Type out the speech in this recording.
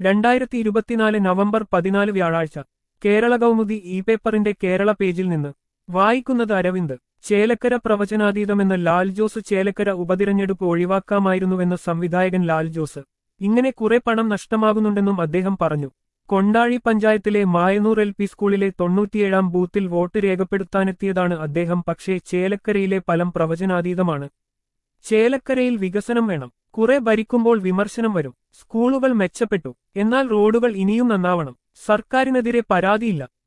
രണ്ടായിരത്തി ഇരുപത്തിനാല് നവംബർ പതിനാല് വ്യാഴാഴ്ച കേരള കൗമുദി ഇ പേപ്പറിന്റെ കേരള പേജിൽ നിന്ന് വായിക്കുന്നത് അരവിന്ദ് ചേലക്കര പ്രവചനാതീതമെന്ന ലാൽ ജോസ് ചേലക്കര ഉപതിരഞ്ഞെടുപ്പ് ഒഴിവാക്കാമായിരുന്നുവെന്ന് സംവിധായകൻ ലാൽ ജോസ് ഇങ്ങനെ കുറെ പണം നഷ്ടമാകുന്നുണ്ടെന്നും അദ്ദേഹം പറഞ്ഞു കൊണ്ടാഴി പഞ്ചായത്തിലെ മായനൂർ എൽ പി സ്കൂളിലെ തൊണ്ണൂറ്റിയേഴാം ബൂത്തിൽ വോട്ട് രേഖപ്പെടുത്താനെത്തിയതാണ് അദ്ദേഹം പക്ഷേ ചേലക്കരയിലെ ഫലം പ്രവചനാതീതമാണ് ചേലക്കരയിൽ വികസനം വേണം കുറെ ഭരിക്കുമ്പോൾ വിമർശനം വരും സ്കൂളുകൾ മെച്ചപ്പെട്ടു എന്നാൽ റോഡുകൾ ഇനിയും നന്നാവണം സർക്കാരിനെതിരെ പരാതിയില്ല